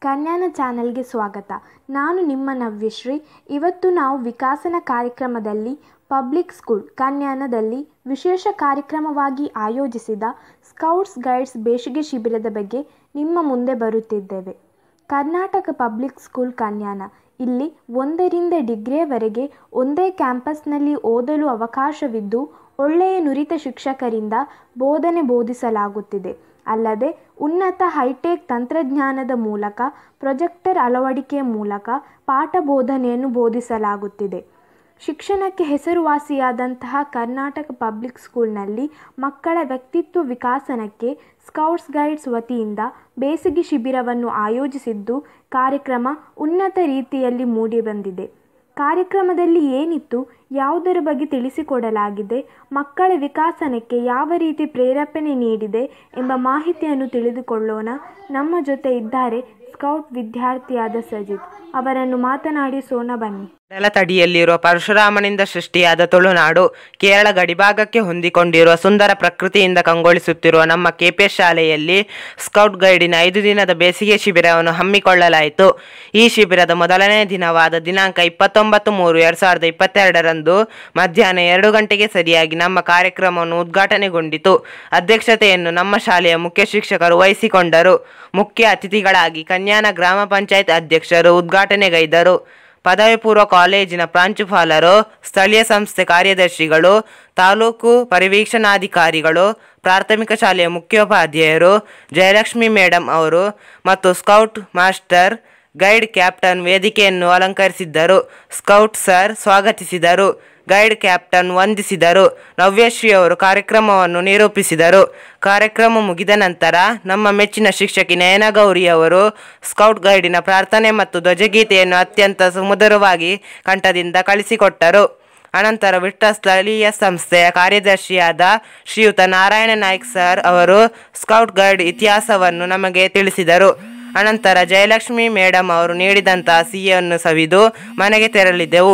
ಕನ್ಯಾನ ಚಾನೆಲ್ಗೆ ಸ್ವಾಗತ ನಾನು ನಿಮ್ಮ ನವ್ಯಶ್ರೀ ಇವತ್ತು ನಾವು ವಿಕಾಸನ ಕಾರ್ಯಕ್ರಮದಲ್ಲಿ ಪಬ್ಲಿಕ್ ಸ್ಕೂಲ್ ಕನ್ಯಾನದಲ್ಲಿ ವಿಶೇಷ ಕಾರ್ಯಕ್ರಮವಾಗಿ ಆಯೋಜಿಸಿದ ಸ್ಕೌಟ್ಸ್ ಗೈಡ್ಸ್ ಬೇಸಿಗೆ ಶಿಬಿರದ ಬಗ್ಗೆ ನಿಮ್ಮ ಮುಂದೆ ಬರುತ್ತಿದ್ದೇವೆ ಕರ್ನಾಟಕ ಪಬ್ಲಿಕ್ ಸ್ಕೂಲ್ ಕನ್ಯಾನ ಇಲ್ಲಿ ಒಂದರಿಂದ ಡಿಗ್ರಿಯವರೆಗೆ ಒಂದೇ ಕ್ಯಾಂಪಸ್ನಲ್ಲಿ ಓದಲು ಅವಕಾಶವಿದ್ದು ಒಳ್ಳೆಯ ನುರಿತ ಶಿಕ್ಷಕರಿಂದ ಬೋಧನೆ ಬೋಧಿಸಲಾಗುತ್ತಿದೆ ಅಲ್ಲದೆ ಉನ್ನತ ಹೈಟೆಕ್ ತಂತ್ರಜ್ಞಾನದ ಮೂಲಕ ಪ್ರೊಜೆಕ್ಟರ್ ಅಳವಡಿಕೆಯ ಮೂಲಕ ಪಾಠ ಬೋಧನೆಯನ್ನು ಬೋಧಿಸಲಾಗುತ್ತಿದೆ ಶಿಕ್ಷಣಕ್ಕೆ ಹೆಸರುವಾಸಿಯಾದಂತಹ ಕರ್ನಾಟಕ ಪಬ್ಲಿಕ್ ಸ್ಕೂಲ್ನಲ್ಲಿ ಮಕ್ಕಳ ವ್ಯಕ್ತಿತ್ವ ವಿಕಾಸನಕ್ಕೆ ಸ್ಕೌಟ್ಸ್ ಗೈಡ್ಸ್ ವತಿಯಿಂದ ಬೇಸಿಗೆ ಶಿಬಿರವನ್ನು ಆಯೋಜಿಸಿದ್ದು ಕಾರ್ಯಕ್ರಮ ಉನ್ನತ ರೀತಿಯಲ್ಲಿ ಮೂಡಿಬಂದಿದೆ ಕಾರ್ಯಕ್ರಮದಲ್ಲಿ ಏನಿತ್ತು ಯಾವುದರ ಬಗ್ಗೆ ತಿಳಿಸಿಕೊಡಲಾಗಿದೆ ಮಕ್ಕಳ ವಿಕಾಸನಕ್ಕೆ ಯಾವ ರೀತಿ ಪ್ರೇರೇಪಣೆ ನೀಡಿದೆ ಎಂಬ ಮಾಹಿತಿಯನ್ನು ತಿಳಿದುಕೊಳ್ಳೋಣ ನಮ್ಮ ಜೊತೆ ಇದ್ದಾರೆ ಸ್ಕೌಟ್ ವಿದ್ಯಾರ್ಥಿಯಾದ ಸಜಿತ್ ಅವರನ್ನು ಮಾತನಾಡಿಸೋಣ ಬನ್ನಿ ನೆಲತಡಿಯಲ್ಲಿರುವ ಪರಶುರಾಮನಿಂದ ಸೃಷ್ಟಿಯಾದ ತುಳುನಾಡು ಕೇರಳ ಗಡಿಭಾಗಕ್ಕೆ ಹೊಂದಿಕೊಂಡಿರುವ ಸುಂದರ ಪ್ರಕೃತಿಯಿಂದ ಕಂಗೊಳಿಸುತ್ತಿರುವ ನಮ್ಮ ಕೆಪಿಎಸ್ ಶಾಲೆಯಲ್ಲಿ ಸ್ಕೌಟ್ ಗೈಡಿನ ಐದು ದಿನದ ಬೇಸಿಗೆ ಶಿಬಿರವನ್ನು ಹಮ್ಮಿಕೊಳ್ಳಲಾಯಿತು ಈ ಶಿಬಿರದ ಮೊದಲನೇ ದಿನವಾದ ದಿನಾಂಕ ಇಪ್ಪತ್ತೊಂಬತ್ತು ಮೂರು ಎರಡು ಸಾವಿರದ ಇಪ್ಪತ್ತೆರಡರಂದು ಮಧ್ಯಾಹ್ನ ಎರಡು ಗಂಟೆಗೆ ಸರಿಯಾಗಿ ನಮ್ಮ ಕಾರ್ಯಕ್ರಮವನ್ನು ಉದ್ಘಾಟನೆಗೊಂಡಿತು ಅಧ್ಯಕ್ಷತೆಯನ್ನು ನಮ್ಮ ಶಾಲೆಯ ಮುಖ್ಯ ಶಿಕ್ಷಕರು ವಹಿಸಿಕೊಂಡರು ಮುಖ್ಯ ಅತಿಥಿಗಳಾಗಿ ಕನ್ಯಾನ ಗ್ರಾಮ ಪಂಚಾಯತ್ ಅಧ್ಯಕ್ಷರು ಉದ್ಘಾಟನೆಗೈದರು ಪದವಿ ಪೂರ್ವ ಕಾಲೇಜಿನ ಪ್ರಾಂಶುಪಾಲರು ಸ್ಥಳೀಯ ಸಂಸ್ಥೆ ಕಾರ್ಯದರ್ಶಿಗಳು ತಾಲೂಕು ಪರಿವೀಕ್ಷಣಾಧಿಕಾರಿಗಳು ಪ್ರಾಥಮಿಕ ಶಾಲೆಯ ಮುಖ್ಯೋಪಾಧ್ಯಾಯರು ಜಯಲಕ್ಷ್ಮಿ ಮೇಡಮ್ ಅವರು ಮತ್ತು ಸ್ಕೌಟ್ ಮಾಸ್ಟರ್ ಗೈಡ್ ಕ್ಯಾಪ್ಟನ್ ವೇದಿಕೆಯನ್ನು ಅಲಂಕರಿಸಿದ್ದರು ಸ್ಕೌಟ್ ಸರ್ ಸ್ವಾಗತಿಸಿದರು ಗೈಡ್ ಕ್ಯಾಪ್ಟನ್ ವಂದಿಸಿದರು ನವ್ಯಶ್ರೀ ಅವರು ಕಾರ್ಯಕ್ರಮವನ್ನು ನಿರೂಪಿಸಿದರು ಕಾರ್ಯಕ್ರಮ ಮುಗಿದ ನಂತರ ನಮ್ಮ ಮೆಚ್ಚಿನ ಶಿಕ್ಷಕಿ ನಯನಗೌರಿ ಅವರು ಸ್ಕೌಟ್ ಗೈಡಿನ ಪ್ರಾರ್ಥನೆ ಮತ್ತು ಧ್ವಜಗೀತೆಯನ್ನು ಅತ್ಯಂತ ಸುಮಧುರವಾಗಿ ಕಂಠದಿಂದ ಕಳಿಸಿಕೊಟ್ಟರು ಅನಂತರ ವಿಟ್ಟ ಸ್ಥಳೀಯ ಸಂಸ್ಥೆಯ ಕಾರ್ಯದರ್ಶಿಯಾದ ಶ್ರೀಯುತ ನಾರಾಯಣ ನಾಯ್ಕ್ ಸರ್ ಅವರು ಸ್ಕೌಟ್ ಗೈಡ್ ಇತಿಹಾಸವನ್ನು ನಮಗೆ ತಿಳಿಸಿದರು ಅನಂತರ ಜಯಲಕ್ಷ್ಮಿ ಮೇಡಮ್ ಅವರು ನೀಡಿದಂತಹ ಸಿಹಿಯನ್ನು ಸವಿದು ಮನೆಗೆ ತೆರಳಿದೆವು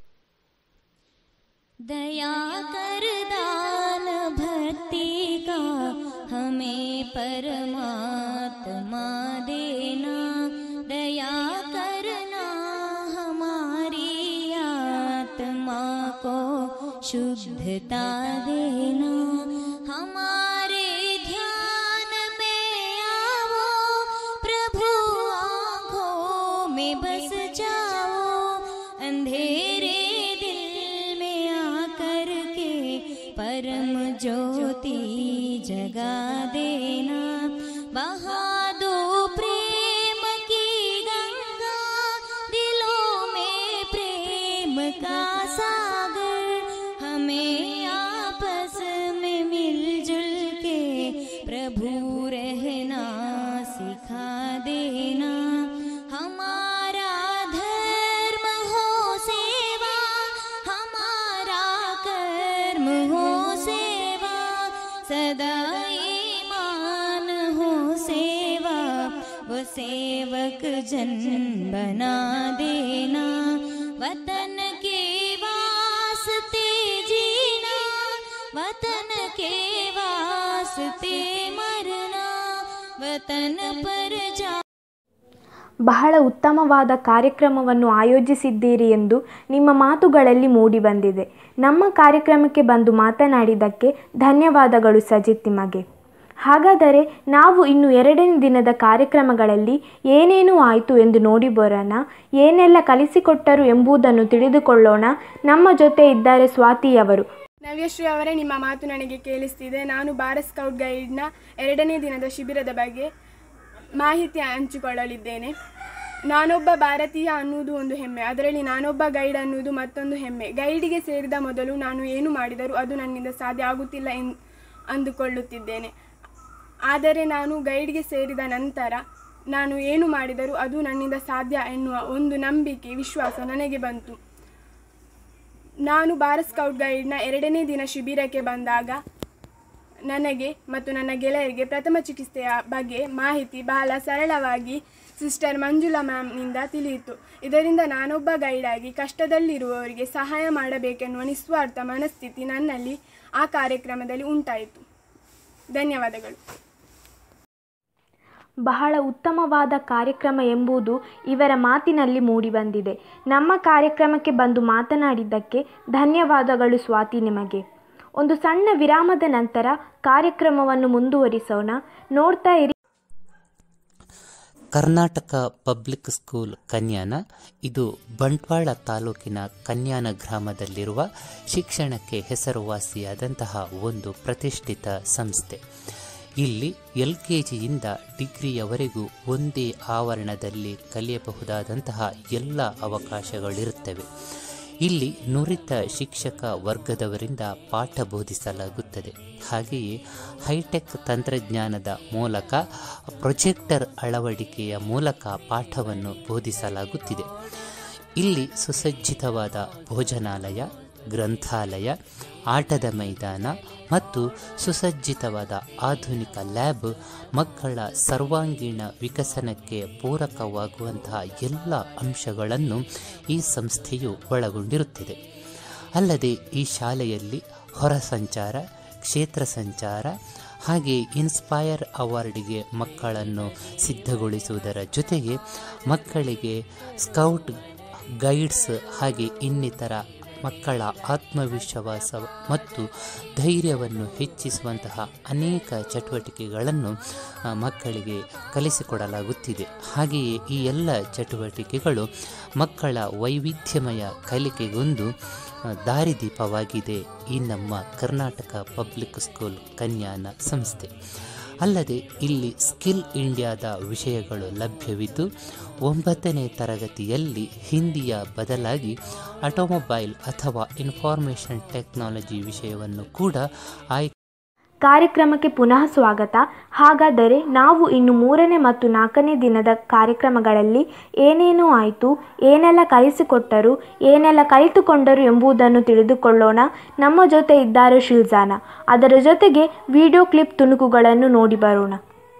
दया कर दान भक्ति का हमें परमात्मा देना दया करना हमारी आत्मा को शुद्धता देना हमारे ध्यान में आओ प्रभु आँखों में बस जाओ अंधेरे दिल में आकर के परम ज्योति जगा देना बहादो प्रेम की गंगा दिलों में प्रेम का सागर हमें आपस में मिलजुल के प्रभु रहना सिखा देना हमारा धर्म हो सेवा हमारा कर्म हो सेवा सदा ईमान हो सेवा वो सेवक जन बना देना वतन के वास्ते जीना वतन के वास्ते मरना वतन पर जा ಬಹಳ ಉತ್ತಮವಾದ ಕಾರ್ಯಕ್ರಮವನ್ನು ಆಯೋಜಿಸಿದ್ದೀರಿ ಎಂದು ನಿಮ್ಮ ಮಾತುಗಳಲ್ಲಿ ಮೂಡಿಬಂದಿದೆ ನಮ್ಮ ಕಾರ್ಯಕ್ರಮಕ್ಕೆ ಬಂದು ಮಾತನಾಡಿದ್ದಕ್ಕೆ ಧನ್ಯವಾದಗಳು ಸಜಿತ್ ನಿಮಗೆ ಹಾಗಾದರೆ ನಾವು ಇನ್ನು ಎರಡನೇ ದಿನದ ಕಾರ್ಯಕ್ರಮಗಳಲ್ಲಿ ಏನೇನು ಆಯಿತು ಎಂದು ನೋಡಿ ಬರೋಣ ಏನೆಲ್ಲ ಕಲಿಸಿಕೊಟ್ಟರು ಎಂಬುದನ್ನು ತಿಳಿದುಕೊಳ್ಳೋಣ ನಮ್ಮ ಜೊತೆ ಇದ್ದಾರೆ ಸ್ವಾತಿಯವರು ನವ್ಯಶ್ರೀ ಅವರೇ ನಿಮ್ಮ ಮಾತು ನನಗೆ ಕೇಳಿಸ್ತಿದೆ ನಾನು ಭಾರತ್ ಸ್ಕೌಟ್ ಗೈಡ್ನ ಎರಡನೇ ದಿನದ ಶಿಬಿರದ ಬಗ್ಗೆ ಮಾಹಿತಿ ಹಂಚಿಕೊಳ್ಳಲಿದ್ದೇನೆ ನಾನೊಬ್ಬ ಭಾರತೀಯ ಅನ್ನುವುದು ಒಂದು ಹೆಮ್ಮೆ ಅದರಲ್ಲಿ ನಾನೊಬ್ಬ ಗೈಡ್ ಅನ್ನುವುದು ಮತ್ತೊಂದು ಹೆಮ್ಮೆ ಗೈಡಿಗೆ ಸೇರಿದ ಮೊದಲು ನಾನು ಏನು ಮಾಡಿದರೂ ಅದು ನನ್ನಿಂದ ಸಾಧ್ಯ ಆಗುತ್ತಿಲ್ಲ ಎನ್ ಅಂದುಕೊಳ್ಳುತ್ತಿದ್ದೇನೆ ಆದರೆ ನಾನು ಗೈಡ್ಗೆ ಸೇರಿದ ನಂತರ ನಾನು ಏನು ಮಾಡಿದರೂ ಅದು ನನ್ನಿಂದ ಸಾಧ್ಯ ಎನ್ನುವ ಒಂದು ನಂಬಿಕೆ ವಿಶ್ವಾಸ ನನಗೆ ಬಂತು ನಾನು ಭಾರತ್ ಸ್ಕೌಟ್ ಗೈಡ್ನ ಎರಡನೇ ದಿನ ಶಿಬಿರಕ್ಕೆ ಬಂದಾಗ ನನಗೆ ಮತ್ತು ನನ್ನ ಗೆಳೆಯರಿಗೆ ಪ್ರಥಮ ಚಿಕಿತ್ಸೆಯ ಬಗ್ಗೆ ಮಾಹಿತಿ ಬಹಳ ಸರಳವಾಗಿ ಸಿಸ್ಟರ್ ಮಂಜುಳಾ ಮ್ಯಾಮ್ನಿಂದ ತಿಳಿಯಿತು ಇದರಿಂದ ನಾನೊಬ್ಬ ಗೈಡಾಗಿ ಕಷ್ಟದಲ್ಲಿರುವವರಿಗೆ ಸಹಾಯ ಮಾಡಬೇಕೆನ್ನುವ ನಿಸ್ವಾರ್ಥ ಮನಸ್ಥಿತಿ ನನ್ನಲ್ಲಿ ಆ ಕಾರ್ಯಕ್ರಮದಲ್ಲಿ ಉಂಟಾಯಿತು ಧನ್ಯವಾದಗಳು ಬಹಳ ಉತ್ತಮವಾದ ಕಾರ್ಯಕ್ರಮ ಎಂಬುದು ಇವರ ಮಾತಿನಲ್ಲಿ ಮೂಡಿಬಂದಿದೆ ನಮ್ಮ ಕಾರ್ಯಕ್ರಮಕ್ಕೆ ಬಂದು ಮಾತನಾಡಿದ್ದಕ್ಕೆ ಧನ್ಯವಾದಗಳು ಸ್ವಾತಿ ನಿಮಗೆ ಒಂದು ಸಣ್ಣ ವಿರಾಮದ ನಂತರ ಕಾರ್ಯಕ್ರಮವನ್ನು ಮುಂದುವರಿಸೋಣ ನೋಡ್ತಾ ಇರಿ ಕರ್ನಾಟಕ ಪಬ್ಲಿಕ್ ಸ್ಕೂಲ್ ಕನ್ಯಾನ ಇದು ಬಂಟ್ವಾಳ ತಾಲೂಕಿನ ಕನ್ಯಾನ ಗ್ರಾಮದಲ್ಲಿರುವ ಶಿಕ್ಷಣಕ್ಕೆ ಹೆಸರುವಾಸಿಯಾದಂತಹ ಒಂದು ಪ್ರತಿಷ್ಠಿತ ಸಂಸ್ಥೆ ಇಲ್ಲಿ ಎಲ್ ಕೆ ಜಿಯಿಂದ ಡಿಗ್ರಿಯವರೆಗೂ ಒಂದೇ ಆವರಣದಲ್ಲಿ ಕಲಿಯಬಹುದಾದಂತಹ ಎಲ್ಲ ಅವಕಾಶಗಳಿರುತ್ತವೆ ಇಲ್ಲಿ ನುರಿತ ಶಿಕ್ಷಕ ವರ್ಗದವರಿಂದ ಪಾಠ ಬೋಧಿಸಲಾಗುತ್ತದೆ ಹಾಗೆಯೇ ಹೈಟೆಕ್ ತಂತ್ರಜ್ಞಾನದ ಮೂಲಕ ಪ್ರೊಜೆಕ್ಟರ್ ಅಳವಡಿಕೆಯ ಮೂಲಕ ಪಾಠವನ್ನು ಬೋಧಿಸಲಾಗುತ್ತಿದೆ ಇಲ್ಲಿ ಸುಸಜ್ಜಿತವಾದ ಭೋಜನಾಲಯ ಗ್ರಂಥಾಲಯ ಆಟದ ಮೈದಾನ ಮತ್ತು ಸುಸಜ್ಜಿತವಾದ ಆಧುನಿಕ ಲ್ಯಾಬ್ ಮಕ್ಕಳ ಸರ್ವಾಂಗೀಣ ವಿಕಸನಕ್ಕೆ ಪೂರಕವಾಗುವಂತಹ ಎಲ್ಲ ಅಂಶಗಳನ್ನು ಈ ಸಂಸ್ಥೆಯು ಒಳಗೊಂಡಿರುತ್ತದೆ ಅಲ್ಲದೆ ಈ ಶಾಲೆಯಲ್ಲಿ ಹೊರ ಸಂಚಾರ ಕ್ಷೇತ್ರ ಸಂಚಾರ ಹಾಗೆ ಇನ್ಸ್ಪೈರ್ ಅವಾರ್ಡಿಗೆ ಮಕ್ಕಳನ್ನು ಸಿದ್ಧಗೊಳಿಸುವುದರ ಜೊತೆಗೆ ಮಕ್ಕಳಿಗೆ ಸ್ಕೌಟ್ ಗೈಡ್ಸ್ ಹಾಗೆ ಇನ್ನಿತರ ಮಕ್ಕಳ ಆತ್ಮವಿಶ್ವಾಸ ಮತ್ತು ಧೈರ್ಯವನ್ನು ಹೆಚ್ಚಿಸುವಂತಹ ಅನೇಕ ಚಟುವಟಿಕೆಗಳನ್ನು ಆ, ಮಕ್ಕಳಿಗೆ ಕಲಿಸಿಕೊಡಲಾಗುತ್ತಿದೆ ಹಾಗೆಯೇ ಈ ಎಲ್ಲ ಚಟುವಟಿಕೆಗಳು ಮಕ್ಕಳ ವೈವಿಧ್ಯಮಯ ಕಲಿಕೆಗೊಂದು ಆ, ದಾರಿದೀಪವಾಗಿದೆ ಈ ನಮ್ಮ ಕರ್ನಾಟಕ ಪಬ್ಲಿಕ್ ಸ್ಕೂಲ್ ಕನ್ಯಾನ ಸಂಸ್ಥೆ ಅಲ್ಲದೆ ಇಲ್ಲಿ ಸ್ಕಿಲ್ ಇಂಡಿಯಾದ ವಿಷಯಗಳು ಲಭ್ಯವಿದ್ದು ಒಂಬತ್ತನೇ ತರಗತಿಯಲ್ಲಿ ಹಿಂದಿಯ ಬದಲಾಗಿ ಆಟೋಮೊಬೈಲ್ ಅಥವಾ ಇನ್ಫಾರ್ಮೇಷನ್ ಟೆಕ್ನಾಲಜಿ ವಿಷಯವನ್ನು ಕೂಡ ಆಯ್ಕೆ ಕಾರ್ಯಕ್ರಮಕ್ಕೆ ಪುನಃ ಸ್ವಾಗತ ಹಾಗಾದರೆ ನಾವು ಇನ್ನು ಮೂರನೇ ಮತ್ತು ನಾಲ್ಕನೇ ದಿನದ ಕಾರ್ಯಕ್ರಮಗಳಲ್ಲಿ ಏನೇನು ಆಯಿತು ಏನೆಲ್ಲ ಕಲಿಸಿಕೊಟ್ಟರು ಏನೆಲ್ಲ ಕಲಿತುಕೊಂಡರು ಎಂಬುದನ್ನು ತಿಳಿದುಕೊಳ್ಳೋಣ ನಮ್ಮ ಜೊತೆ ಇದ್ದಾರೆ ಶಿಲ್ಜಾನ ಅದರ ಜೊತೆಗೆ ವಿಡಿಯೋ ಕ್ಲಿಪ್ ತುಣುಕುಗಳನ್ನು ನೋಡಿ ಬರೋಣ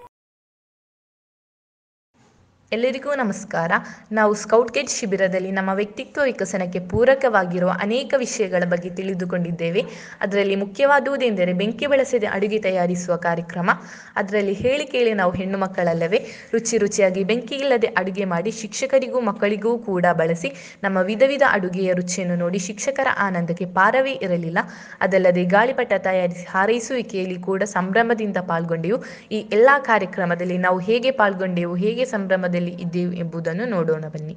ಎಲ್ಲರಿಗೂ ನಮಸ್ಕಾರ ನಾವು ಸ್ಕೌಟ್ ಗೈಡ್ ಶಿಬಿರದಲ್ಲಿ ನಮ್ಮ ವ್ಯಕ್ತಿತ್ವ ವಿಕಸನಕ್ಕೆ ಪೂರಕವಾಗಿರುವ ಅನೇಕ ವಿಷಯಗಳ ಬಗ್ಗೆ ತಿಳಿದುಕೊಂಡಿದ್ದೇವೆ ಅದರಲ್ಲಿ ಮುಖ್ಯವಾದುದೆಂದರೆ ಬೆಂಕಿ ಬಳಸದೆ ಅಡುಗೆ ತಯಾರಿಸುವ ಕಾರ್ಯಕ್ರಮ ಅದರಲ್ಲಿ ಹೇಳಿ ಕೇಳಿ ನಾವು ಹೆಣ್ಣು ಮಕ್ಕಳಲ್ಲವೇ ರುಚಿ ರುಚಿಯಾಗಿ ಬೆಂಕಿ ಇಲ್ಲದೆ ಅಡುಗೆ ಮಾಡಿ ಶಿಕ್ಷಕರಿಗೂ ಮಕ್ಕಳಿಗೂ ಕೂಡ ಬಳಸಿ ನಮ್ಮ ವಿಧ ವಿಧ ಅಡುಗೆಯ ರುಚಿಯನ್ನು ನೋಡಿ ಶಿಕ್ಷಕರ ಆನಂದಕ್ಕೆ ಪಾರವೇ ಇರಲಿಲ್ಲ ಅದಲ್ಲದೆ ಗಾಳಿಪಟ ತಯಾರಿಸಿ ಹಾರೈಸುವಿಕೆಯಲ್ಲಿ ಕೂಡ ಸಂಭ್ರಮದಿಂದ ಪಾಲ್ಗೊಂಡೆವು ಈ ಎಲ್ಲ ಕಾರ್ಯಕ್ರಮದಲ್ಲಿ ನಾವು ಹೇಗೆ ಪಾಲ್ಗೊಂಡೆವು ಹೇಗೆ ಸಂಭ್ರಮದಲ್ಲಿ ಇದ್ದೆವು ಎಂಬುದನ್ನು ನೋಡೋಣ ಬನ್ನಿ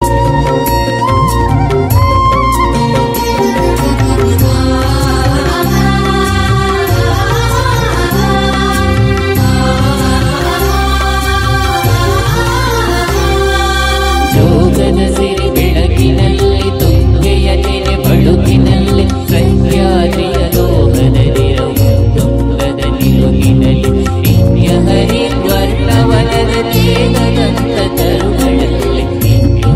ಜೋಗದ ಸಿರಿ ಬೆಳಕಿನಲ್ಲಿ ತುಂಗೆಯ ತೆರೆ ಬಳುಕಿನಲ್ಲಿ ಸಹ್ಯಾದ್ರಿಯ ಲೋಕದಲ್ಲಿರವು ತುಂಗದ ನಿಲುಗಿನಲ್ಲಿ ನಿತ್ಯ ಹರಿದ್ವರ್ಣವನದ ತೇಗದಂತ ತರುಗಳಲ್ಲಿ ನಿತ್ಯ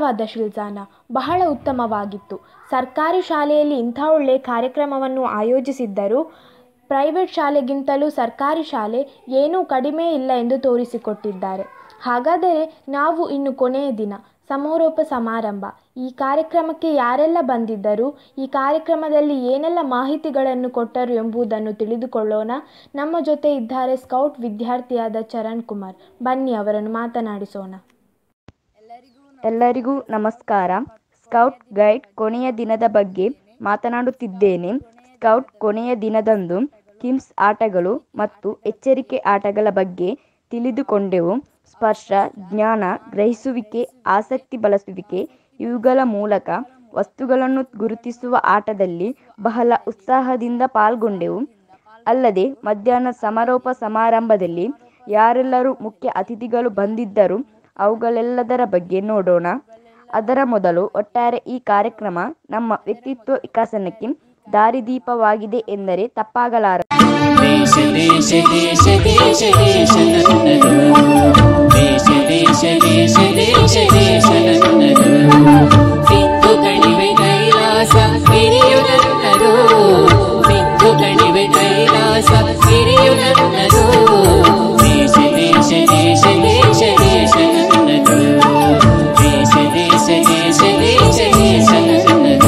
ಧನ್ಯವಾದ ಶಿಲ್ಜಾನ ಬಹಳ ಉತ್ತಮವಾಗಿತ್ತು ಸರ್ಕಾರಿ ಶಾಲೆಯಲ್ಲಿ ಇಂಥ ಒಳ್ಳೆಯ ಕಾರ್ಯಕ್ರಮವನ್ನು ಆಯೋಜಿಸಿದ್ದರೂ ಪ್ರೈವೇಟ್ ಶಾಲೆಗಿಂತಲೂ ಸರ್ಕಾರಿ ಶಾಲೆ ಏನೂ ಕಡಿಮೆ ಇಲ್ಲ ಎಂದು ತೋರಿಸಿಕೊಟ್ಟಿದ್ದಾರೆ ಹಾಗಾದರೆ ನಾವು ಇನ್ನು ಕೊನೆಯ ದಿನ ಸಮಾರೋಪ ಸಮಾರಂಭ ಈ ಕಾರ್ಯಕ್ರಮಕ್ಕೆ ಯಾರೆಲ್ಲ ಬಂದಿದ್ದರು ಈ ಕಾರ್ಯಕ್ರಮದಲ್ಲಿ ಏನೆಲ್ಲ ಮಾಹಿತಿಗಳನ್ನು ಕೊಟ್ಟರು ಎಂಬುದನ್ನು ತಿಳಿದುಕೊಳ್ಳೋಣ ನಮ್ಮ ಜೊತೆ ಇದ್ದಾರೆ ಸ್ಕೌಟ್ ವಿದ್ಯಾರ್ಥಿಯಾದ ಚರಣ್ ಕುಮಾರ್ ಬನ್ನಿ ಅವರನ್ನು ಮಾತನಾಡಿಸೋಣ ಎಲ್ಲರಿಗೂ ನಮಸ್ಕಾರ ಸ್ಕೌಟ್ ಗೈಡ್ ಕೊನೆಯ ದಿನದ ಬಗ್ಗೆ ಮಾತನಾಡುತ್ತಿದ್ದೇನೆ ಸ್ಕೌಟ್ ಕೊನೆಯ ದಿನದಂದು ಕಿಮ್ಸ್ ಆಟಗಳು ಮತ್ತು ಎಚ್ಚರಿಕೆ ಆಟಗಳ ಬಗ್ಗೆ ತಿಳಿದುಕೊಂಡೆವು ಸ್ಪರ್ಶ ಜ್ಞಾನ ಗ್ರಹಿಸುವಿಕೆ ಆಸಕ್ತಿ ಬಳಸುವಿಕೆ ಇವುಗಳ ಮೂಲಕ ವಸ್ತುಗಳನ್ನು ಗುರುತಿಸುವ ಆಟದಲ್ಲಿ ಬಹಳ ಉತ್ಸಾಹದಿಂದ ಪಾಲ್ಗೊಂಡೆವು ಅಲ್ಲದೆ ಮಧ್ಯಾಹ್ನ ಸಮಾರೋಪ ಸಮಾರಂಭದಲ್ಲಿ ಯಾರೆಲ್ಲರೂ ಮುಖ್ಯ ಅತಿಥಿಗಳು ಬಂದಿದ್ದರು ಅವುಗಳೆಲ್ಲದರ ಬಗ್ಗೆ ನೋಡೋಣ ಅದರ ಮೊದಲು ಒಟ್ಟಾರೆ ಈ ಕಾರ್ಯಕ್ರಮ ನಮ್ಮ ವ್ಯಕ್ತಿತ್ವ ವಿಕಸನಕ್ಕೆ ದಾರಿದೀಪವಾಗಿದೆ ಎಂದರೆ ತಪ್ಪಾಗಲಾರದು ದೇಶ ದೇಶ ದೇಶ ದೇಶ ದೇಶ ನನ್ನದು ದೇಶ ದೇಶ ದೇಶ ದೇಶ ದೇಶ ನನ್ನದು ಸಿಂಧು ಕಣಿವೆ ಕೈಲಾಸ ಹಿರಿಯು ನನ್ನದು ಸಿಂಧು ಕಣಿವೆ ಕೈಲಾಸ ಹಿರಿಯು ನನ್ನದು ದೇಶ ದೇಶ ದೇಶ ದೇಶ ದೇಶ ನನ್ನದು ದೇಶ ದೇಶ ದೇಶ ದೇಶ ದೇಶ ನನ್ನದು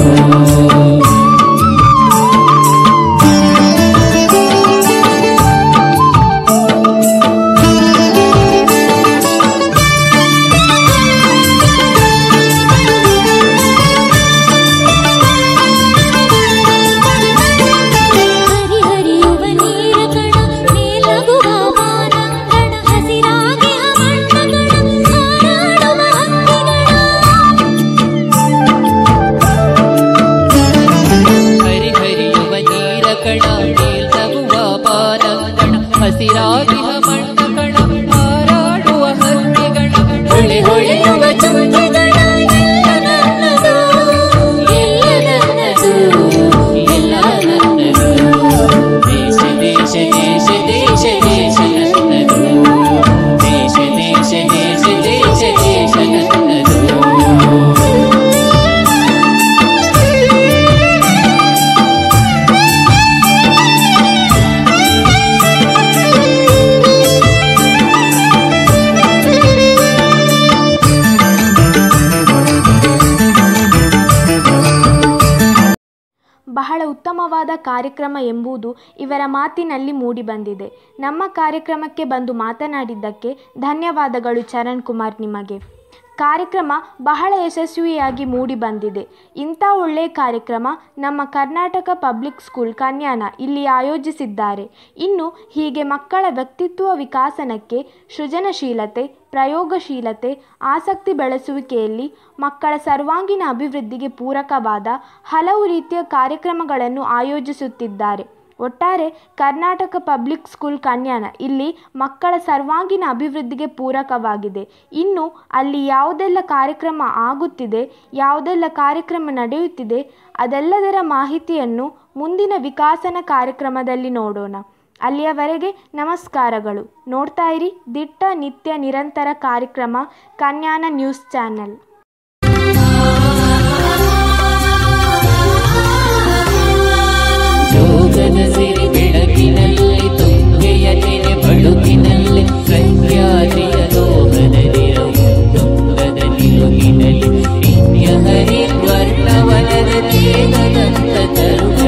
ಹರಿಹರಿಯುವ ನೀರ ಕಣ ಮೇಲಗುವ ಮಾನಂಗಣ ಹಸಿರಾಗಿ ಮಣ್ಣಗಳ ಹಾರಾಡುವ ಹರಿಹರಿಯುವ ನೀರ ಕಣ ಮೇಲ್ನಗುವ ಪಾನಂಗಣ ಹಸಿರಾಗಿ ಮಣ್ಣ ಕಣ ಹಾರಾಡುವ ಹಕ್ಕಿಗಣ ಹೊಳೆ ಹೊಳೆಯುವ ಚುಕ್ಕಿಗಣ ಎಲ್ಲ ನನ್ನದು ಎಲ್ಲ ನನ್ನದು ಎಲ್ಲ ನನ್ನದು ದೇಶ ದೇಶ ದೇಶ ದೇಶ ದೇಶ ನನ್ನದು ದೇಶ ದೇಶ ದೇಶ ದೇಶ ದೇಶ ನನ್ನದು ಬಹಳ ಉತ್ತಮವಾದ ಕಾರ್ಯಕ್ರಮ ಎಂಬುದು ಇವರ ಮಾತಿನಲ್ಲಿ ಮೂಡಿಬಂದಿದೆ ನಮ್ಮ ಕಾರ್ಯಕ್ರಮಕ್ಕೆ ಬಂದು ಮಾತನಾಡಿದ್ದಕ್ಕೆ ಧನ್ಯವಾದಗಳು ಚರಣ್ ಕುಮಾರ್ ನಿಮಗೆ ಕಾರ್ಯಕ್ರಮ ಬಹಳ ಯಶಸ್ವಿಯಾಗಿ ಮೂಡಿಬಂದಿದೆ ಇಂಥ ಒಳ್ಳೆಯ ಕಾರ್ಯಕ್ರಮ ನಮ್ಮ ಕರ್ನಾಟಕ ಪಬ್ಲಿಕ್ ಸ್ಕೂಲ್ ಕನ್ಯಾನ ಇಲ್ಲಿ ಆಯೋಜಿಸಿದ್ದಾರೆ ಇನ್ನು ಹೀಗೆ ಮಕ್ಕಳ ವ್ಯಕ್ತಿತ್ವ ವಿಕಾಸನಕ್ಕೆ ಸೃಜನಶೀಲತೆ ಪ್ರಯೋಗಶೀಲತೆ ಆಸಕ್ತಿ ಬೆಳೆಸುವಿಕೆಯಲ್ಲಿ ಮಕ್ಕಳ ಸರ್ವಾಂಗೀಣ ಅಭಿವೃದ್ಧಿಗೆ ಪೂರಕವಾದ ಹಲವು ರೀತಿಯ ಕಾರ್ಯಕ್ರಮಗಳನ್ನು ಆಯೋಜಿಸುತ್ತಿದ್ದಾರೆ ಒಟ್ಟಾರೆ ಕರ್ನಾಟಕ ಪಬ್ಲಿಕ್ ಸ್ಕೂಲ್ ಕನ್ಯಾನ ಇಲ್ಲಿ ಮಕ್ಕಳ ಸರ್ವಾಂಗೀಣ ಅಭಿವೃದ್ಧಿಗೆ ಪೂರಕವಾಗಿದೆ ಇನ್ನು ಅಲ್ಲಿ ಯಾವುದೆಲ್ಲ ಕಾರ್ಯಕ್ರಮ ಆಗುತ್ತಿದೆ ಯಾವುದೆಲ್ಲ ಕಾರ್ಯಕ್ರಮ ನಡೆಯುತ್ತಿದೆ ಅದೆಲ್ಲದರ ಮಾಹಿತಿಯನ್ನು ಮುಂದಿನ ವಿಕಾಸನ ಕಾರ್ಯಕ್ರಮದಲ್ಲಿ ನೋಡೋಣ ಅಲ್ಲಿಯವರೆಗೆ ನಮಸ್ಕಾರಗಳು ನೋಡ್ತಾ ಇರಿ ದಿಟ್ಟ ನಿತ್ಯ ನಿರಂತರ ಕಾರ್ಯಕ್ರಮ ಕನ್ಯಾನ ನ್ಯೂಸ್ ಚಾನೆಲ್ ಜೋಗದ ಸಿರಿ ಬೆಳಕಿನಲ್ಲಿ ತುಂಗೆಯ ತೆರೆ ಬಳುಕಿನಲ್ಲಿ ಸಹ್ಯಾದ್ರಿಯ ಲೋಕದಲ್ಲಿರವು ತುಂಗದ ನಿಲುಗಿನಲ್ಲಿ ನಿತ್ಯ ಹರಿದ್ವರ್ಣವನದ ತೇಗದಂತ ತರುಣ